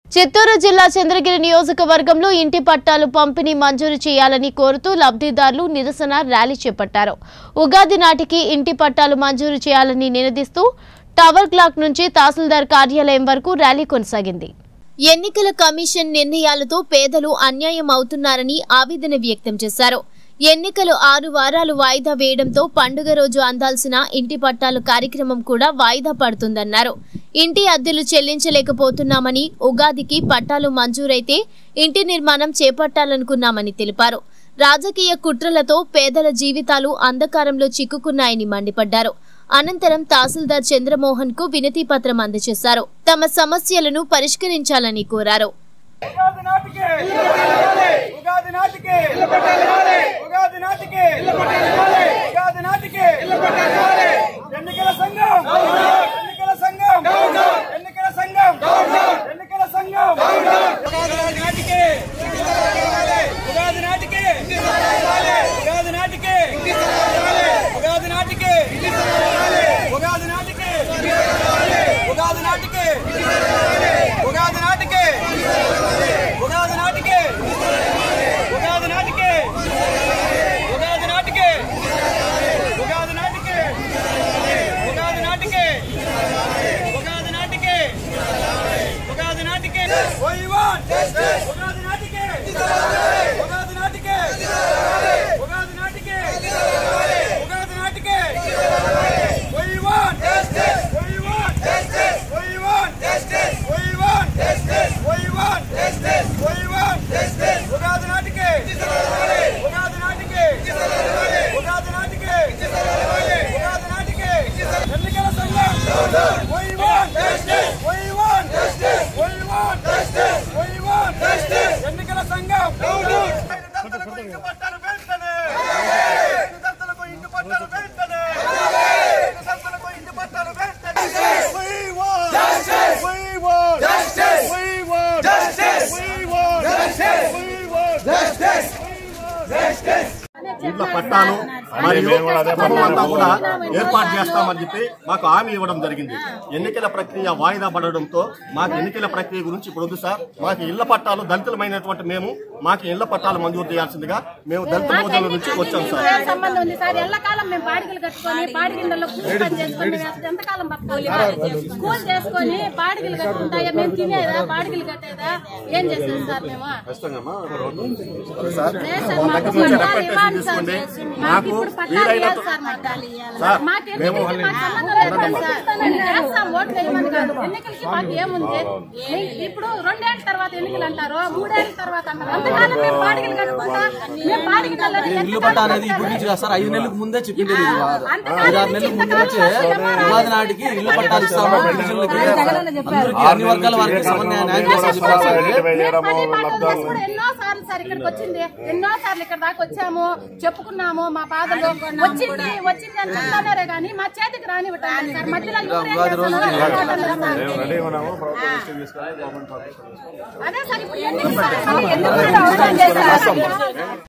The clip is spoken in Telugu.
చిత్తూరు జిల్లా చంద్రగిరి నియోజకవర్గంలో ఇంటి పట్టాలు పంపిణీ మంజూరు చేయాలని కోరుతూ లబ్ధిదారులు నిరసన ర్యాలీ చేపట్టారు ఉగాది నాటికి ఇంటి పట్టాలు మంజూరు చేయాలని నినదిస్తూ టవర్ క్లాక్ నుంచి తహసీల్దార్ కార్యాలయం వరకు ర్యాలీ కొనసాగింది ఎన్నికల కమిషన్ నిర్ణయాలతో పేదలు అన్యాయం అవుతున్నారని ఆవేదన వ్యక్తం చేశారు ఎన్నికలు ఆరు వారాలు వాయిదా వేయడంతో పండుగ రోజు అందాల్సిన ఇంటి పట్టాలు కార్యక్రమం కూడా వాయిదా పడుతుందన్నారు ఇంటి అద్దెలు చెల్లించలేకపోతున్నామని ఉగాదికి పట్టాలు మంజూరైతే ఇంటి నిర్మాణం చేపట్టాలనుకున్నామని తెలిపారు రాజకీయ కుట్రలతో పేదల జీవితాలు అంధకారంలో చిక్కుకున్నాయని మండిపడ్డారు అనంతరం తహసీల్దార్ చంద్రమోహన్ కు వినతి పత్రం అందజేశారు తమ సమస్యలను పరిష్కరించాలని కోరారు ఉగాది నాటికి ఉగాది నాటికి ఉగాది నాటికి ఉగాది నాటికి ఎన్నికల సంఘం ఎన్నికల సంఘం ఎన్నికల సంఘం ఎన్నికల సంఘం ఉగాది నాటికి ఉగాది నాటికి ఉగాది నాటికి ఉగాది నాటికి ఉగాది నాటికి ఉగాది నాటికి ఉగాది నాటికి ఉగాది నాటికి ఉగాది నాటికి ఉగాది నాటికి ఉగాది నాటికి ఉగాది నాటికి ఉగాది నాటికి ఉగాది నాటికి ఓయ్ వాన్ ఉగాది నాటికి ఉగాది నాటికి ఉగాది నాటికి ఉగాది నాటికి ఓయ్ వాన్ ఓయ్ వాన్ ఓయ్ వాన్ ఓయ్ వాన్ ఓయ్ వాన్ ఓయ్ వాన్ ఉగాది నాటికి ఉగాది నాటికి ఉగాది నాటికి ఉగాది నాటికి ఎన్నికల సంఘం ఓయ్ వాన్ ఓయ్ వాన్ ఓయ్ వాన్ ఓయ్ వాన్ ఎన్నికల సంఘం దళితులకు ఇంటి పట్టాలు వెంటనే దళితులకు ఇంటి పట్టాలు వెంటనే దళితులకు ఇంటి పట్టాలు వెంటనే We want justice. We want justice. We want justice. We want justice. We want justice. ఇంట్లో పట్టాలు మరియు కుటుంబం అంతా కూడా ఏర్పాటు చేస్తామని చెప్పి మాకు హామీ ఇవ్వడం జరిగింది ఎన్నికల ప్రక్రియ వాయిదా పడడంతో మాకు ఎన్నికల ప్రక్రియ గురించి ఇప్పుడు వద్దు సార్ మాకు ఇళ్ల పట్టాలు దళితులమైనటువంటి మేము మాకు ఇళ్ల పట్టాలు మంజూరు చేయాల్సిందిగా మేము దళిత భోజనం నుంచి వచ్చాం సార్ ఏ సంబంధం ఉంది సార్ ఎల్లకాలం మేము బాడిగలు కట్టుకొని బాడిగిళ్ళలో కూలి పని చేసుకొని మేము అసలు ఎంతకాలం బతకాలి కూలి చేసుకొని బాడిగలు కట్టుకుంటాయా మేము తినేదా బాడిగలు కట్టేదా ఏం చేస్తాం సార్ మేము సార్ లేదు సార్, మా మాకు దగ్గర నుంచి పట్టాలు రిప్రజెంటేషన్ ఇవ్వాలి సార్. తీసుకోండి మాకు మాకు ఇప్పుడు పట్టాలు వీలైనంత ఇవ్వాలి సార్ మాకు. సార్ మాకు మేము ఎన్నికలకి మాకు సంబంధం లేదు సార్. మేము చేస్తాం, ఓట్లు వేయమని కాదు. ఎన్నికలకి మాకు ఏముంది ఇప్పుడు రెండేళ్ల తర్వాత ఎన్నికలు అంటారు మూడేళ్ల తర్వాత అంటారు అంతకాలం మేము బాడిగలు కట్టుకుంటా మేము బాడిగలలో ఇల్లు పట్ట అనేది ఇప్పుడు నుంచి కాదు సార్ ఐదు నెలలకు ముందే చెప్పింది ఇది ఐదు ఆరు నెలలకు ముందు వచ్చే ఉగాది నాటికి ఇల్లు పట్టాలు ఇస్తాము గిరిజనులకి అందరికీ అన్ని వర్గాల వారికి సమన్వయ న్యాయం చేస్తామని చెప్పారు సార్ మేము పని పాటలు చేసి కూడా ఎన్నో సార్లు సార్ ఇక్కడికి వచ్చింది ఎన్నో సార్లు ఇక్కడ దాకా వచ్చాము చెప్పుకున్నాము మా బాధలు వచ్చింది వచ్చింది అని చెప్తానే కానీ మా చేతికి రానివ్వటం సార్ మధ్యలో ఎవరు ఏం చేస్తున్నారు? అదే సార్ ఇప్పుడు ఎన్నికలు సార్, ఎన్నికలు అవసరం లేదు సార్.